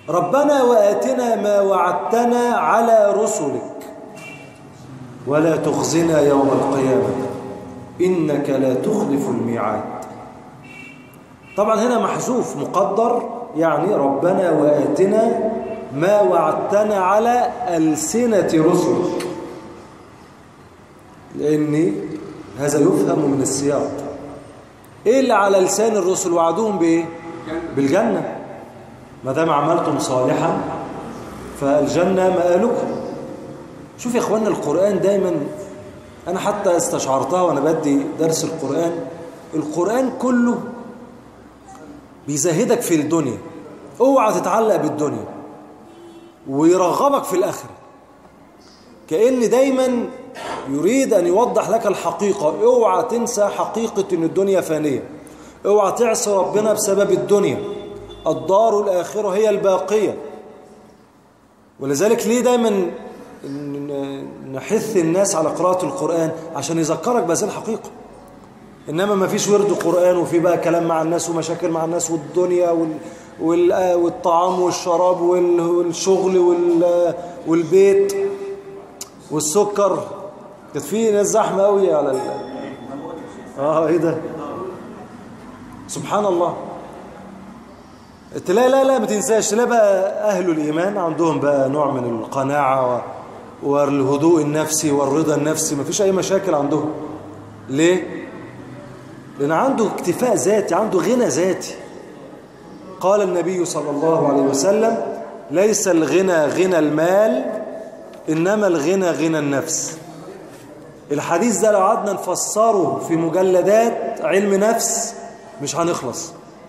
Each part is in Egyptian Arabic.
ربنا وآتنا ما وعدتنا على رسلك ولا تخزنا يوم القيامة إنك لا تخلف الميعاد طبعا هنا محذوف مقدر يعني ربنا وآتنا ما وعدتنا على ألسنة رسلك لأن هذا يفهم من السياق إيه اللي على لسان الرسل وعدوهم بإيه؟ بالجنة ما دام عملتم صالحا فالجنة مآلكم شوف يا اخوانا القرآن دايما أنا حتى استشعرتها وأنا بدي درس القرآن القرآن كله بيزهدك في الدنيا اوعى تتعلق بالدنيا ويرغبك في الآخرة كأن دايما يريد أن يوضح لك الحقيقة اوعى تنسى حقيقة أن الدنيا فانية اوعى تعصي ربنا بسبب الدنيا الدار الآخرة هي الباقية ولذلك ليه دايما نحث الناس على قراءة القرآن عشان يذكرك بهذه الحقيقة إنما ما فيش ورد قرآن وفي بقى كلام مع الناس ومشاكل مع الناس والدنيا وال... وال... والطعام والشراب وال... والشغل وال... والبيت والسكر كانت في ناس زحمة قوي على ال... اه ايه ده سبحان الله تلاقي لا لا ما تنساش تلاقي بقى أهل الإيمان عندهم بقى نوع من القناعة و... والهدوء النفسي والرضا النفسي ما فيش أي مشاكل عندهم ليه؟ لأن عنده اكتفاء ذاتي عنده غنى ذاتي قال النبي صلى الله عليه وسلم ليس الغنى غنى المال إنما الغنى غنى النفس الحديث ده لو قعدنا نفسره في مجلدات علم نفس مش هنخلص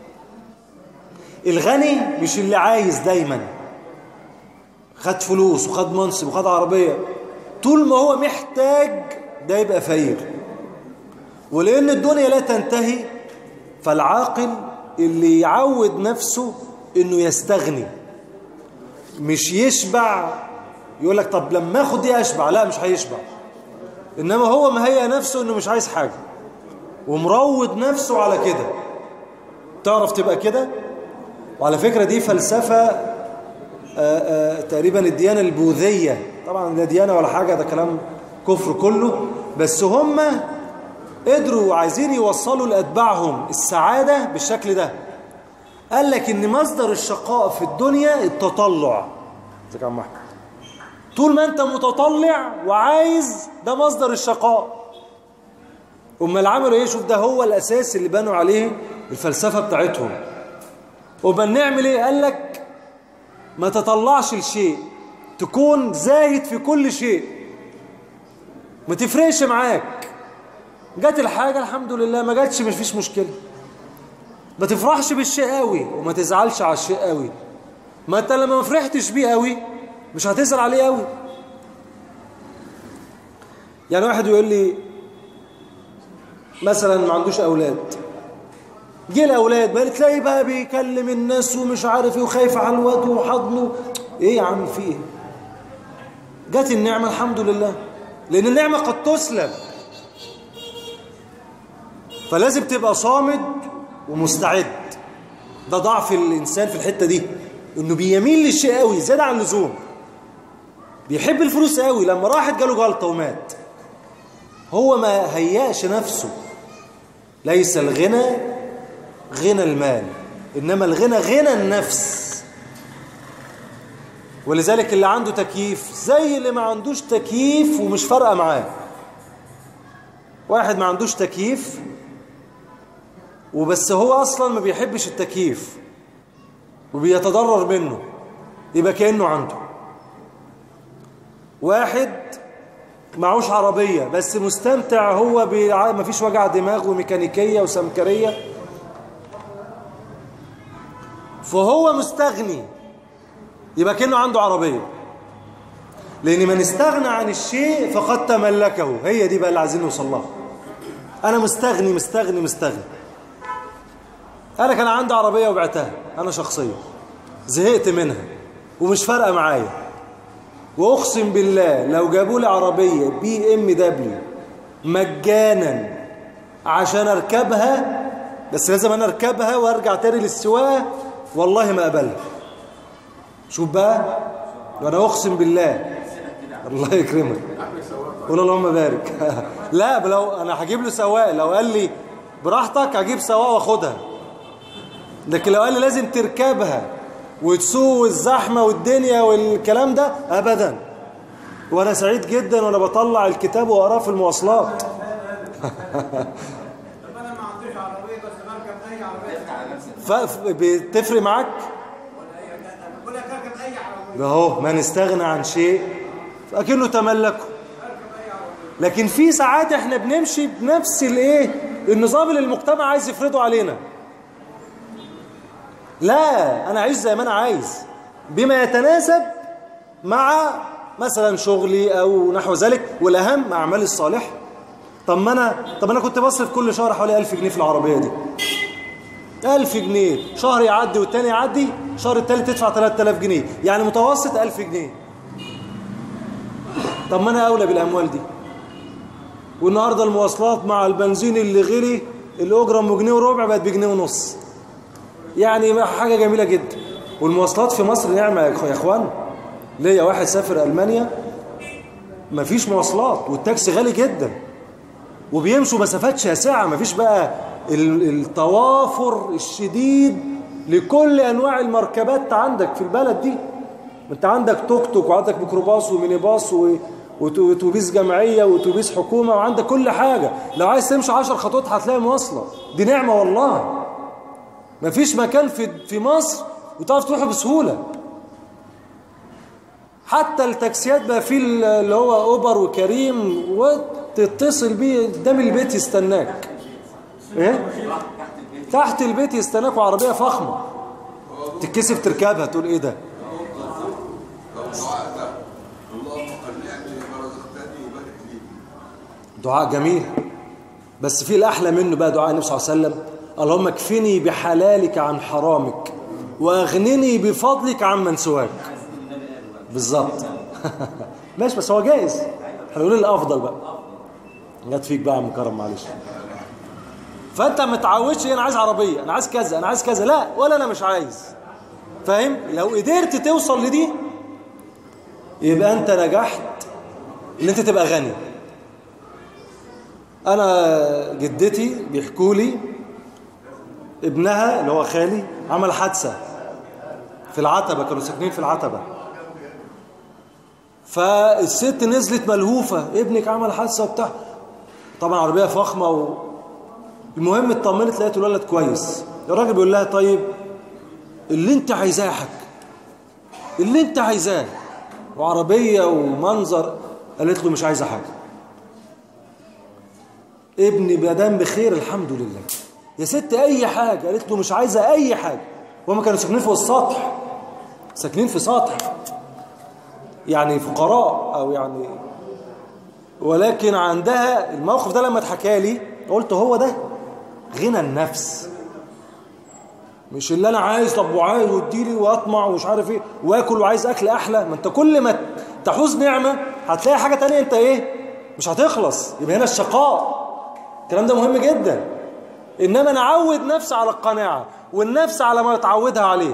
الغني مش اللي عايز دايما خد فلوس وخد منصب وخد عربية طول ما هو محتاج ده يبقى فقير ولأن الدنيا لا تنتهي فالعاقل اللي يعود نفسه انه يستغني مش يشبع يقول لك طب لما اخد دي اشبع لا مش هيشبع انما هو مهيئ نفسه انه مش عايز حاجة ومروض نفسه على كده تعرف تبقى كده وعلى فكرة دي فلسفة آآ آآ تقريبا الديانة البوذية طبعا لا ديانة ولا حاجة ده كلام كفر كله بس هم قدروا عايزين يوصلوا لأتباعهم السعادة بالشكل ده قال لك ان مصدر الشقاء في الدنيا التطلع ازيك يا عم احمد طول ما انت متطلع وعايز ده مصدر الشقاء امال عملوا ايه شوف ده هو الاساس اللي بنوا عليه الفلسفه بتاعتهم امال نعمل ايه قال لك ما تطلعش الشيء تكون زاهد في كل شيء ما تفرقش معاك جت الحاجه الحمد لله ما جاتش مش فيش مشكله ما تفرحش بالشيء قوي وما تزعلش على الشيء قوي ما انت لما ما فرحتش بيه قوي مش هتزعل عليه قوي يعني واحد يقول لي مثلا ما عندوش اولاد جه الاولاد بقى تلاقي بقى بيكلم الناس ومش عارف ايه وخايف على الواد وحضنه ايه يا عم في ايه جت النعمه الحمد لله لان النعمه قد تسلب فلازم تبقى صامد ومستعد ده ضعف الإنسان في الحتة دي إنه بيميل للشيء قوي زيادة عن اللزوم بيحب الفلوس قوي لما راحت جاله جلطة ومات هو ما هيأش نفسه ليس الغنى غنى المال إنما الغنى غنى النفس ولذلك اللي عنده تكييف زي اللي ما عندوش تكييف ومش فارقة معاه واحد ما عندوش تكييف وبس هو اصلا ما بيحبش التكييف وبيتضرر منه يبقى كأنه عنده واحد معوش عربية بس مستمتع هو ما فيش وجع دماغ وميكانيكية وسمكرية فهو مستغني يبقى كأنه عنده عربية لأن من استغنى عن الشيء فقد تملكه هي دي بقى اللي عايزين نوصل لها أنا مستغني مستغني مستغني أنا كان عندي عربية وبعتها أنا شخصيا زهقت منها ومش فارقة معايا وأقسم بالله لو جابوا لي عربية بي ام دبليو مجانا عشان أركبها بس لازم أنا أركبها وأرجع تاني للسواقة والله ما أقبلها شوف بقى وانا اقسم بالله الله يكرمك قول اللهم بارك لا لو انا هجيب له سواق لو قال لي براحتك هجيب سواق واخدها لكن لو قال لي لازم تركبها وتسوق الزحمه والدنيا والكلام ده ابدا وانا سعيد جدا وانا بطلع الكتاب واقراه في المواصلات بتفرق معاك اهو من استغنى عن شيء فاكنه تملكه لكن في ساعات احنا بنمشي بنفس الايه النظام اللي المجتمع عايز يفرضه علينا لا انا اعيش زي ما انا عايز بما يتناسب مع مثلا شغلي او نحو ذلك والاهم اعمالي الصالحه طب ما انا طب انا كنت بصرف كل شهر حوالي 1000 جنيه في العربيه دي 1000 جنيه شهر يعدي والتاني يعدي شهر التالت تدفع 3000 جنيه يعني متوسط 1000 جنيه طب ما انا اولى بالاموال دي والنهارده المواصلات مع البنزين اللي غلي الاجره ام جنيه وربع بقت بجنيه ونص يعني حاجه جميله جدا والمواصلات في مصر نعمه يا اخوان ليا واحد سافر المانيا مفيش مواصلات والتاكسي غالي جدا وبيمشوا مسافات شاسعه مفيش بقى التوافر الشديد لكل انواع المركبات عندك في البلد دي انت عندك توك توك وعندك ميكروباص وميني باص واتوبيس جمعيه واتوبيس حكومه وعندك كل حاجه لو عايز تمشي 10 خطوات هتلاقي مواصله دي نعمه والله مفيش مكان في في مصر وتعرف تروحه بسهوله حتى التاكسيات بقى فيه اللي هو اوبر وكريم وتتصل بيه قدام البيت يستناك ايه تحت البيت يستناك وعربيه فخمه تتكسف تركبها تقول ايه ده دعاء جميل بس في الأحلى منه بقى دعاء النبي صلى الله عليه وسلم اللهم اكفني بحلالك عن حرامك واغنني بفضلك عن من سواك بالظبط ماشي بس هو جائز هنقول الافضل بقى جت فيك بقى من كرم معلش فانت ما تعودش انا عايز عربيه انا عايز كذا انا عايز كذا لا ولا انا مش عايز فاهم لو قدرت توصل لدي يبقى انت نجحت ان انت تبقى غني انا جدتي بيحكوا لي ابنها اللي هو خالي عمل حادثه في العتبه كانوا ساكنين في العتبه فالست نزلت ملهوفه ابنك عمل حادثه وبتاع طبعا عربيه فخمه و... المهم اطمنت لقيت الولد كويس الراجل بيقول لها طيب اللي انت عايزاه يا حاج اللي انت عايزاه وعربيه ومنظر قالت له مش عايزه حاجه ابني بدم بخير الحمد لله يا ست اي حاجه قالت له مش عايزه اي حاجه وهم كانوا ساكنين فوق السطح ساكنين في سطح يعني فقراء او يعني ولكن عندها الموقف ده لما اتحكى لي قلت هو ده غنى النفس مش اللي انا عايز طب وعايز واديلي واطمع ومش عارف ايه واكل وعايز اكل احلى ما انت كل ما تحوز نعمه هتلاقي حاجه تانية انت ايه مش هتخلص يبقى هنا الشقاء الكلام ده مهم جدا انما نعود نفسي على القناعه والنفس على ما تعودها عليه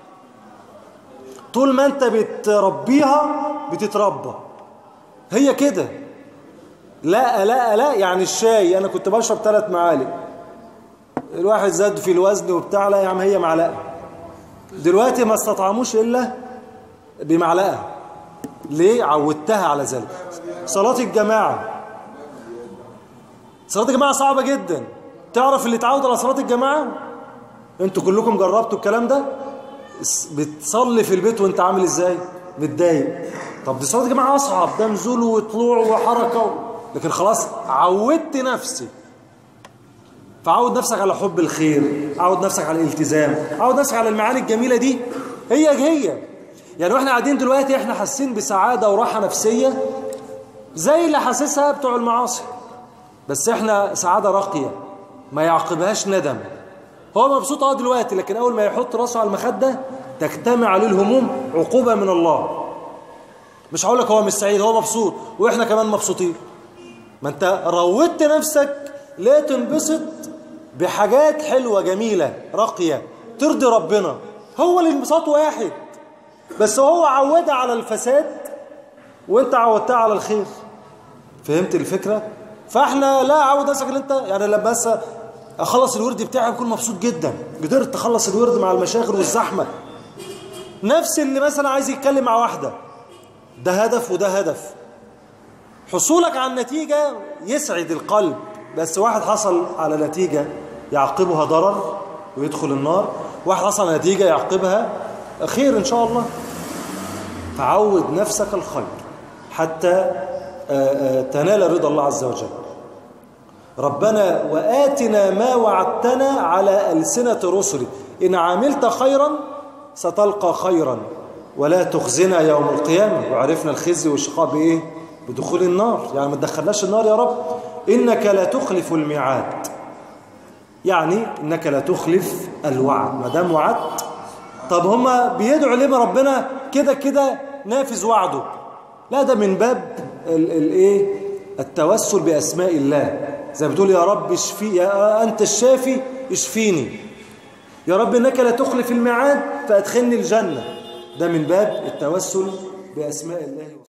طول ما انت بتربيها بتتربى هي كده لا لا لا يعني الشاي انا كنت بشرب ثلاث معالق الواحد زاد في الوزن وبتاع لا يا عم هي معلقه دلوقتي ما استطعموش الا بمعلقه ليه عودتها على ذلك صلاه الجماعه صلاه الجماعه صعبه جدا تعرف اللي اتعود على صلاه الجماعه انتوا كلكم جربتوا الكلام ده بتصلي في البيت وانت عامل ازاي متضايق طب دي صلاه الجماعه اصعب ده نزول وطلوع وحركه لكن خلاص عودت نفسي فعود نفسك على حب الخير عود نفسك على الالتزام عود نفسك على المعاني الجميلة دي هي هي يعني واحنا قاعدين دلوقتي احنا حاسين بسعادة وراحة نفسية زي اللي حاسسها بتوع المعاصي بس احنا سعادة راقية ما يعقبهاش ندم هو مبسوط اه دلوقتي لكن اول ما يحط راسه على المخدة تجتمع عليه الهموم عقوبة من الله مش هقول لك هو مش سعيد هو مبسوط واحنا كمان مبسوطين ما انت روضت نفسك لا تنبسط بحاجات حلوة جميلة راقية ترضي ربنا هو الانبساط واحد بس هو عودها على الفساد وانت عودتها على الخير فهمت الفكرة فاحنا لا عود نفسك اللي انت يعني لما بس اخلص الورد بتاعي بكون مبسوط جدا قدرت اخلص الورد مع المشاغل والزحمة نفس اللي مثلا عايز يتكلم مع واحدة ده هدف وده هدف حصولك على النتيجة يسعد القلب بس واحد حصل على نتيجة يعقبها ضرر ويدخل النار واحد حصل على نتيجة يعقبها خير إن شاء الله فعود نفسك الخير حتى تنال رضا الله عز وجل ربنا وآتنا ما وعدتنا على ألسنة رسلي إن عملت خيرا ستلقى خيرا ولا تخزنا يوم القيامة وعرفنا الخزي والشقاء بإيه بدخول النار يعني ما تدخلناش النار يا رب إنك لا تخلف الميعاد يعني إنك لا تخلف الوعد ما دام وعدت طب هما بيدعوا ليه ربنا كده كده نافذ وعده لا ده من باب الايه التوسل بأسماء الله زي بتقول يا رب اشفي يا أنت الشافي اشفيني يا رب إنك لا تخلف الميعاد فأدخلني الجنة ده من باب التوسل بأسماء الله